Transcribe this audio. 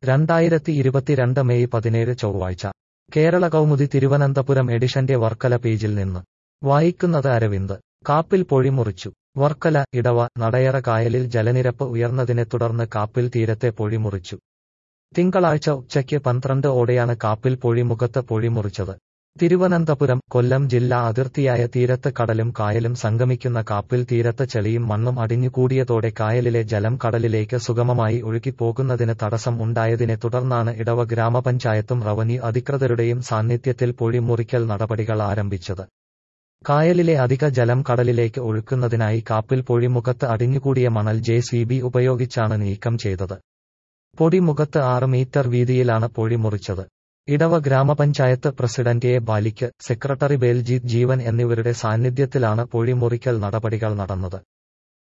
രണ്ടായിരത്തി ഇരുപത്തിരണ്ട് മെയ് പതിനേഴ് ചൊവ്വാഴ്ച കേരള കൗമുദി തിരുവനന്തപുരം എഡിഷന്റെ വർക്കല പേജിൽ നിന്ന് വായിക്കുന്നത് അരവിന്ദ് കാപ്പിൽ പൊഴി മുറിച്ചു വർക്കല ഇടവ നടയറ കായലിൽ ജലനിരപ്പ് ഉയർന്നതിനെ തുടർന്ന് കാപ്പിൽ തീരത്തെ പൊഴി മുറിച്ചു തിങ്കളാഴ്ച ഉച്ചയ്ക്ക് പന്ത്രണ്ട് ഓടെയാണ് കാപ്പിൽ പൊഴി മുഖത്ത് പൊഴി മുറിച്ചത് തിരുവനന്തപുരം കൊല്ലം ജില്ലാ അതിർത്തിയായ തീരത്ത് കടലും കായലും സംഗമിക്കുന്ന കാപ്പിൽ തീരത്ത് ചെളിയും മണ്ണും അടിഞ്ഞുകൂടിയതോടെ കായലിലെ ജലം കടലിലേക്ക് സുഗമമായി ഒഴുകിപ്പോകുന്നതിന് തടസ്സം ഉണ്ടായതിനെ തുടർന്നാണ് ഇടവ ഗ്രാമപഞ്ചായത്തും റവന്യൂ അധികൃതരുടെയും സാന്നിധ്യത്തിൽ പൊഴി മുറിക്കൽ നടപടികൾ ആരംഭിച്ചത് കായലിലെ അധിക ജലം കടലിലേക്ക് ഒഴുക്കുന്നതിനായി കാപ്പിൽ പൊഴിമുഖത്ത് അടിഞ്ഞുകൂടിയ മണൽ ജെ സി ബി ഉപയോഗിച്ചാണ് നീക്കം ചെയ്തത് പൊടിമുഖത്ത് ആറ് മീറ്റർ വീതിയിലാണ് പൊഴി മുറിച്ചത് ഇടവ ഗ്രാമപഞ്ചായത്ത് പ്രസിഡന്റ് എ ബാലിക്ക് സെക്രട്ടറി ബേൽജീത് ജീവൻ എന്നിവരുടെ സാന്നിധ്യത്തിലാണ് പൊഴി മുറിക്കൽ നടപടികൾ നടന്നത്